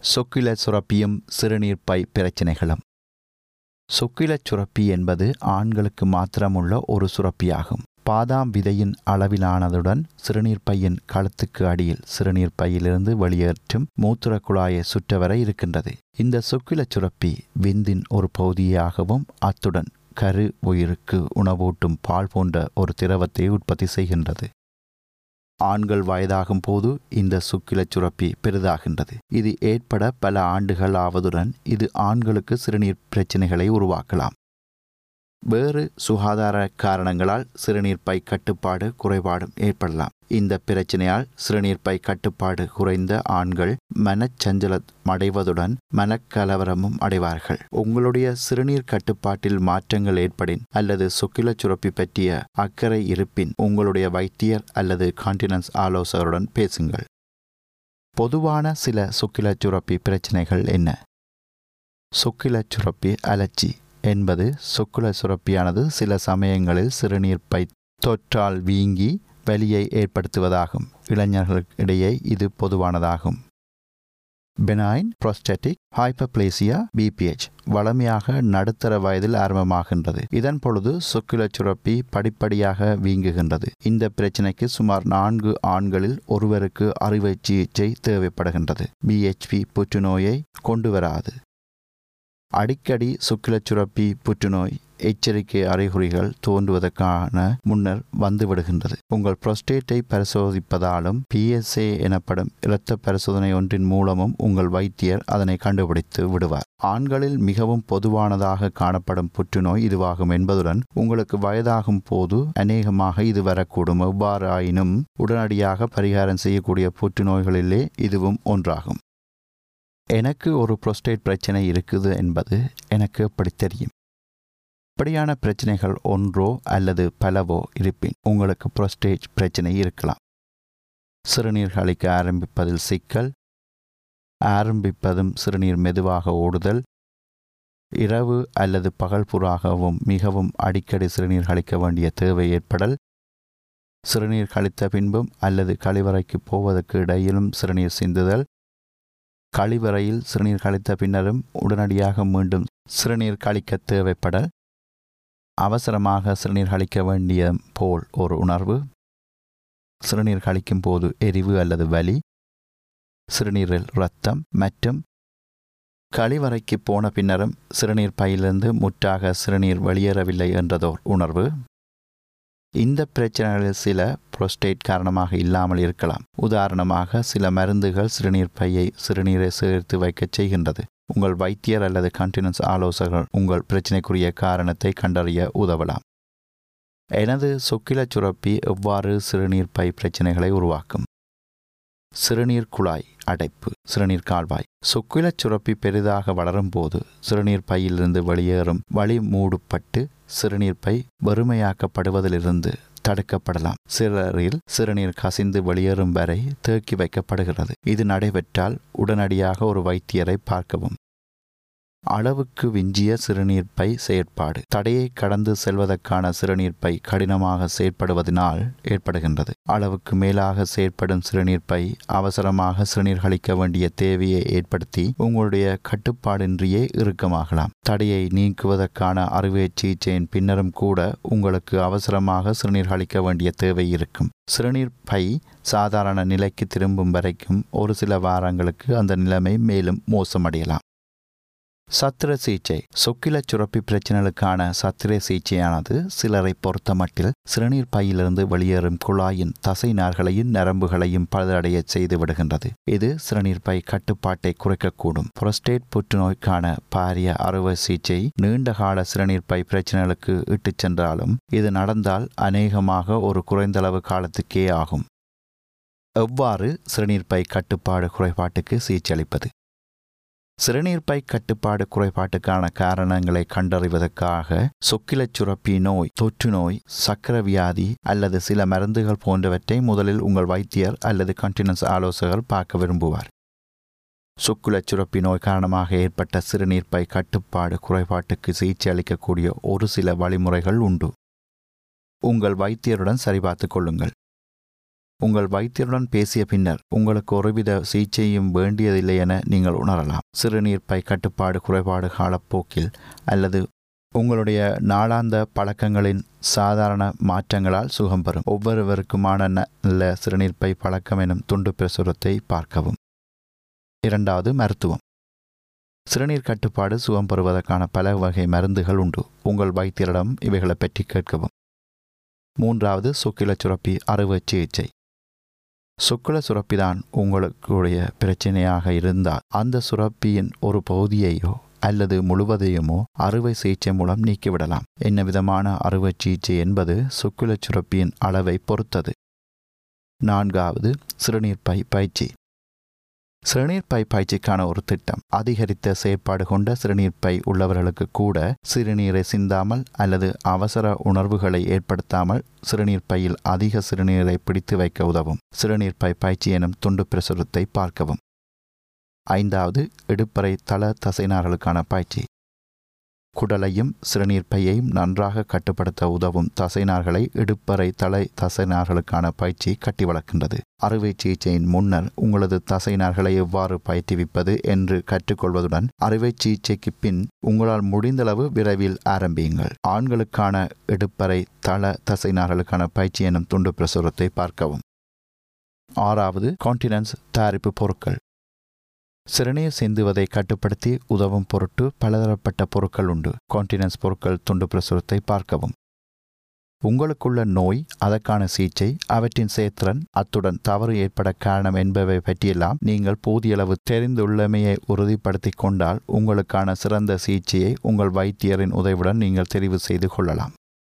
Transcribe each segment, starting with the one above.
சொக்கில சுரப்பியும் சிறுநீர்ப்பை பிரச்சினைகளும் சொக்கிலச் சுரப்பி என்பது ஆண்களுக்கு மாத்திரமுள்ள ஒரு சுரப்பியாகும் பாதாம் விதையின் அளவிலானதுடன் சிறுநீர்ப்பையின் கழுத்துக்கு அடியில் சிறுநீர்ப்பையிலிருந்து வெளியேற்றும் மூத்திர குழாயை சுற்றவரை இருக்கின்றது இந்த சொக்கிலச் சுரப்பி விந்தின் ஒரு பகுதியாகவும் அத்துடன் கரு உயிருக்கு உணவூட்டும் பால் போன்ற ஒரு திரவத்தை உற்பத்தி செய்கின்றது ஆண்கள் வயதாகும் போது இந்த சுக்கிலச் சுரப்பி பெரிதாகின்றது இது ஏற்பட பல ஆண்டுகள் ஆவதுடன் இது ஆண்களுக்கு சிறுநீர் பிரச்சினைகளை உருவாக்கலாம் வேறு சுகாதார காரணங்களால் சிறுநீர்ப்பை கட்டுப்பாடு குறைபாடும் ஏற்படலாம் இந்த பிரச்சனையால் சிறுநீர்ப்பை கட்டுப்பாடு குறைந்த ஆண்கள் மனச்சஞ்சலம் அடைவதுடன் மனக்கலவரமும் அடைவார்கள் உங்களுடைய சிறுநீர் கட்டுப்பாட்டில் மாற்றங்கள் ஏற்படின் அல்லது சொக்கிலச் சுரப்பி பற்றிய அக்கறை இருப்பின் உங்களுடைய வைத்தியர் அல்லது கான்டினன்ஸ் ஆலோசகருடன் பேசுங்கள் பொதுவான சில சொக்கிலச் சுரப்பி பிரச்சனைகள் என்ன சொக்கிலச் சுரப்பி அலர்ஜி என்பது சொக்குல சுரப்பியானது சில சமயங்களில் சிறுநீர்ப்பை தொற்றால் வீங்கி வலியை ஏற்படுத்துவதாகும் இளைஞர்களிடையே இது பொதுவானதாகும் பெனாயின் ப்ரோஸ்டட்டிக் ஹைப்பப்ளேசியா பிபிஹெச் வளமையாக நடுத்தர வயதில் ஆரம்பமாகின்றது இதன் பொழுது சொக்குலச் சுரப்பி படிப்படியாக வீங்குகின்றது இந்த பிரச்சினைக்கு சுமார் நான்கு ஆண்களில் ஒருவருக்கு அறுவை சிகிச்சை தேவைப்படுகின்றது பிஹெச்பி புற்றுநோயை கொண்டு வராது அடிக்கடி சுக்கிலச் சுரப்பி புற்றுநோய் எச்சரிக்கை அறிகுறிகள் தோன்றுவதற்கான முன்னர் வந்துவிடுகின்றது உங்கள் புரோஸ்டேட்டை பரிசோதிப்பதாலும் பிஎஸ்ஏ எனப்படும் இரத்த பரிசோதனை ஒன்றின் மூலமும் உங்கள் வைத்தியர் அதனை கண்டுபிடித்து விடுவார் ஆண்களில் மிகவும் பொதுவானதாக காணப்படும் புற்றுநோய் இதுவாகும் என்பதுடன் உங்களுக்கு வயதாகும் போது அநேகமாக இது வரக்கூடும் எவ்வாறு ஆயினும் உடனடியாக பரிகாரம் செய்யக்கூடிய புற்றுநோய்களிலே இதுவும் ஒன்றாகும் எனக்கு ஒரு புரோஸ்டேட் பிரச்சனை இருக்குது என்பது எனக்கு எப்படி தெரியும் இப்படியான பிரச்சனைகள் ஒன்றோ அல்லது பலவோ இருப்பின் உங்களுக்கு புரோஸ்டேட் பிரச்சனை இருக்கலாம் சிறுநீர் கழிக்க ஆரம்பிப்பதில் சிக்கல் ஆரம்பிப்பதும் சிறுநீர் மெதுவாக ஓடுதல் இரவு அல்லது பகல் புறாகவும் மிகவும் அடிக்கடி சிறுநீர் கழிக்க வேண்டிய தேவை ஏற்படல் சிறுநீர் கழித்த பின்பும் அல்லது கழிவறைக்கு போவதற்கு இடையிலும் சிறுநீர் சிந்துதல் கழிவறையில் சிறுநீர் கழித்த பின்னரும் உடனடியாக மீண்டும் சிறுநீர் கழிக்க தேவைப்படல் அவசரமாக சிறுநீர் கழிக்க வேண்டிய போல் ஒரு உணர்வு சிறுநீர் கழிக்கும் போது எரிவு அல்லது வலி சிறுநீரில் இரத்தம் மற்றும் கழிவறைக்கு போன பின்னரும் சிறுநீர் பையிலிருந்து முற்றாக சிறுநீர் வெளியேறவில்லை என்றதோர் உணர்வு இந்த பிரச்சனைகளில் சில புரோஸ்டேட் காரணமாக இல்லாமல் இருக்கலாம் உதாரணமாக சில மருந்துகள் சிறுநீர் பையை சிறுநீரை சேர்த்து வைக்கச் செய்கின்றது உங்கள் வைத்தியர் அல்லது கண்டினன்ஸ் ஆலோசகர் உங்கள் பிரச்சனைக்குரிய காரணத்தை கண்டறிய உதவலாம் எனது சொக்கிலச் சுரப்பி எவ்வாறு சிறுநீர் பை பிரச்சனைகளை உருவாக்கும் சிறுநீர் குழாய் அடைப்பு சிறுநீர் கால்வாய் சொக்கிலச் சுரப்பி பெரிதாக வளரும் போது சிறுநீர் பையிலிருந்து வெளியேறும் வழி மூடப்பட்டு சிறுநீர் பை வறுமையாக்கப்படுவதிலிருந்து தடுக்கப்படலாம் சிலரில் சிறுநீர் கசிந்து வெளியேறும் வரை தேக்கி வைக்கப்படுகிறது இது நடைபெற்றால் உடனடியாக ஒரு வைத்தியரை பார்க்கவும் அளவுக்கு விஞ்சிய சிறுநீர்ப்பை செயற்பாடு தடையை கடந்து செல்வதற்கான சிறுநீர்ப்பை கடினமாக செயற்படுவதனால் ஏற்படுகின்றது அளவுக்கு மேலாக செயற்படும் சிறுநீர்ப்பை அவசரமாக சிறுநீர் கழிக்க வேண்டிய தேவையை ஏற்படுத்தி உங்களுடைய கட்டுப்பாடின்றியே இறுக்கமாகலாம் தடையை நீக்குவதற்கான அறுவை சிகிச்சையின் பின்னரும் கூட உங்களுக்கு அவசரமாக சிறுநீர் கழிக்க வேண்டிய தேவை இருக்கும் சிறுநீர் பை சாதாரண நிலைக்கு திரும்பும் வரைக்கும் ஒரு சில வாரங்களுக்கு அந்த நிலைமை மேலும் மோசமடையலாம் சத்திர சிகிச்சை சொக்கிலச் சுரப்பி பிரச்சனைகளுக்கான சத்திர சிகிச்சையானது சிலரை பொறுத்தமட்டில் சிறுநீர் பையிலிருந்து வெளியேறும் குழாயின் தசை நார்களையும் நரம்புகளையும் பழுதடைய செய்து விடுகின்றது இது சிறுநீர் பை கட்டுப்பாட்டை குறைக்கக்கூடும் புரஸ்டேட் புற்றுநோய்க்கான பாரிய அறுவை சிகிச்சை நீண்டகால சிறுநீர் பை பிரச்சனைகளுக்கு இட்டுச் சென்றாலும் இது நடந்தால் அநேகமாக ஒரு குறைந்தளவு காலத்துக்கே ஆகும் எவ்வாறு சிறுநீர்ப்பை கட்டுப்பாடு குறைபாட்டுக்கு சிகிச்சை அளிப்பது சிறுநீர்ப்பை கட்டுப்பாடு குறைபாட்டுக்கான காரணங்களை கண்டறிவதற்காக சொக்கிலச் சுரப்பி நோய் தொற்று நோய் சக்கரவியாதி அல்லது சில மருந்துகள் போன்றவற்றை முதலில் உங்கள் வைத்தியர் அல்லது கண்டினன்ஸ் ஆலோசகர் பார்க்க விரும்புவார் சுக்குலச் சுரப்பி நோய் காரணமாக ஏற்பட்ட சிறுநீர்ப்பை கட்டுப்பாடு குறைபாட்டுக்கு சிகிச்சை அளிக்கக்கூடிய ஒரு சில வழிமுறைகள் உண்டு உங்கள் வைத்தியருடன் சரிபார்த்துக் கொள்ளுங்கள் உங்கள் வைத்தியருடன் பேசிய பின்னர் உங்களுக்கு ஒருவித சிகிச்சையும் வேண்டியதில்லை என நீங்கள் உணரலாம் சிறுநீர் பை கட்டுப்பாடு குறைபாடு காலப்போக்கில் அல்லது உங்களுடைய நாளாந்த பழக்கங்களின் சாதாரண மாற்றங்களால் சுகம் பெறும் ஒவ்வொருவருக்குமான நல்ல சிறுநீர்ப்பை பழக்கம் எனும் துண்டு பிரசுரத்தை பார்க்கவும் இரண்டாவது மருத்துவம் சிறுநீர் கட்டுப்பாடு சுகம் பெறுவதற்கான பல வகை மருந்துகள் உண்டு உங்கள் வைத்தியரிடம் இவைகளை பற்றி கேட்கவும் மூன்றாவது சுக்கில சுரப்பி அறுவை சிகிச்சை சுக்கில சுரப்பிதான் உங்களுடைய பிரச்சனையாக இருந்தால் அந்த சுரப்பியின் ஒரு பகுதியையோ அல்லது முழுவதையுமோ அறுவை சிகிச்சை மூலம் நீக்கிவிடலாம் என்ன விதமான அறுவை சிகிச்சை என்பது சுக்கில சுரப்பியின் அளவை பொறுத்தது நான்காவது சிறுநீர்ப்பை பயிற்சி சிறுநீர்ப்பை பயிற்சிக்கான ஒரு திட்டம் அதிகரித்த செயற்பாடு கொண்ட சிறுநீர்ப்பை உள்ளவர்களுக்கு கூட சிறுநீரை சிந்தாமல் அல்லது அவசர உணர்வுகளை ஏற்படுத்தாமல் சிறுநீர்ப்பையில் அதிக சிறுநீரை பிடித்து வைக்க உதவும் சிறுநீர்ப்பை பயிற்சி எனும் துண்டு பிரசுரத்தை பார்க்கவும் ஐந்தாவது இடுப்பறை தள தசைநார்களுக்கான பயிற்சி குடலையும் சிறுநீர்ப்பையையும் நன்றாக கட்டுப்படுத்த உதவும் தசைநார்களை இடுப்பறை தலை தசைநார்களுக்கான பயிற்சி கட்டி வளர்க்கின்றது அறுவை சிகிச்சையின் முன்னர் உங்களது தசைநார்களை எவ்வாறு பயிற்றுவிப்பது என்று கற்றுக்கொள்வதுடன் அறுவை சிகிச்சைக்கு பின் உங்களால் முடிந்தளவு விரைவில் ஆரம்பியுங்கள் ஆண்களுக்கான இடுப்பறை தள தசைநார்களுக்கான பயிற்சி எனும் துண்டு பிரசுரத்தை பார்க்கவும் ஆறாவது கான்டினன்ஸ் தயாரிப்பு பொருட்கள் சிறுநீர் சிந்துவதை கட்டுப்படுத்தி உதவும் பொருட்டு பலதரப்பட்ட பொருட்கள் உண்டு கான்டினன்ஸ் பொருட்கள் துண்டு பிரசுரத்தை பார்க்கவும் உங்களுக்குள்ள நோய் அதற்கான சிகிச்சை அவற்றின் செயற்திறன் அத்துடன் தவறு ஏற்பட காரணம் என்பவை பற்றியெல்லாம் நீங்கள் போதியளவு தெரிந்துள்ளமையை உறுதிப்படுத்திக் கொண்டால் உங்களுக்கான சிறந்த சிகிச்சையை உங்கள் வைத்தியரின் உதவியுடன் நீங்கள் தெரிவு செய்து கொள்ளலாம்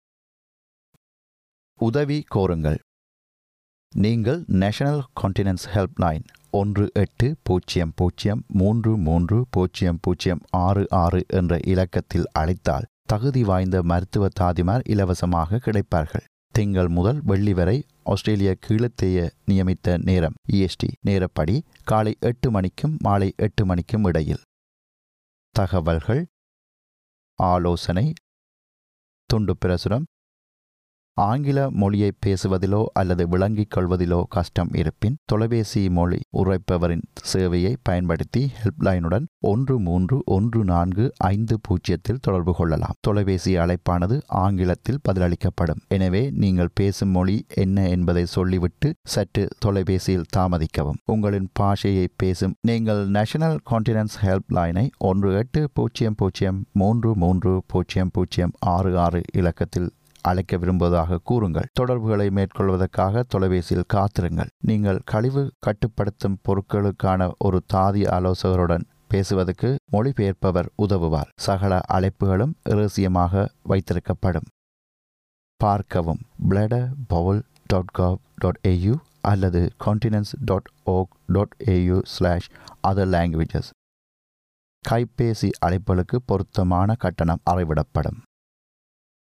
உதவி கோருங்கள் நீங்கள் நேஷனல் கான்டினன்ஸ் ஹெல்ப்லைன் ஒன்று எட்டு பூஜ்ஜியம் பூஜ்ஜியம் மூன்று மூன்று பூஜ்ஜியம் பூஜ்ஜியம் ஆறு ஆறு என்ற இலக்கத்தில் அழைத்தால் தகுதி வாய்ந்த மருத்துவ தாதிமார் இலவசமாக கிடைப்பார்கள் திங்கள் முதல் வெள்ளி வரை ஆஸ்திரேலிய கீழத்தைய நியமித்த நேரம் இஎஸ்டி நேரப்படி காலை எட்டு மணிக்கும் மாலை எட்டு மணிக்கும் இடையில் தகவல்கள் ஆலோசனை துண்டு பிரசுரம் ஆங்கில மொழியை பேசுவதிலோ அல்லது விளங்கிக் கொள்வதிலோ கஷ்டம் இருப்பின் தொலைபேசி மொழி உரைப்பவரின் சேவையை பயன்படுத்தி ஹெல்ப்லைனுடன் ஒன்று மூன்று ஒன்று நான்கு ஐந்து பூஜ்ஜியத்தில் தொடர்பு கொள்ளலாம் தொலைபேசி அழைப்பானது ஆங்கிலத்தில் பதிலளிக்கப்படும் எனவே நீங்கள் பேசும் மொழி என்ன என்பதை சொல்லிவிட்டு சற்று தொலைபேசியில் தாமதிக்கவும் உங்களின் பாஷையை பேசும் நீங்கள் நேஷனல் கான்டினன்ஸ் ஹெல்ப்லைனை ஒன்று எட்டு பூஜ்ஜியம் பூஜ்ஜியம் மூன்று மூன்று பூஜ்ஜியம் பூஜ்ஜியம் ஆறு ஆறு இலக்கத்தில் அழைக்க விரும்புவதாக கூறுங்கள் தொடர்புகளை மேற்கொள்வதற்காக தொலைபேசியில் காத்திருங்கள் நீங்கள் கழிவு கட்டுப்படுத்தும் பொருட்களுக்கான ஒரு தாதி ஆலோசகருடன் பேசுவதற்கு மொழிபெயர்ப்பவர் உதவுவார் சகல அழைப்புகளும் இரகசியமாக வைத்திருக்கப்படும் பார்க்கவும் bladder bowel dot gov dot AU அல்லது continence dot org dot AU slash other languages கைபேசி அழைப்புகளுக்கு பொருத்தமான கட்டணம் அறைவிடப்படும்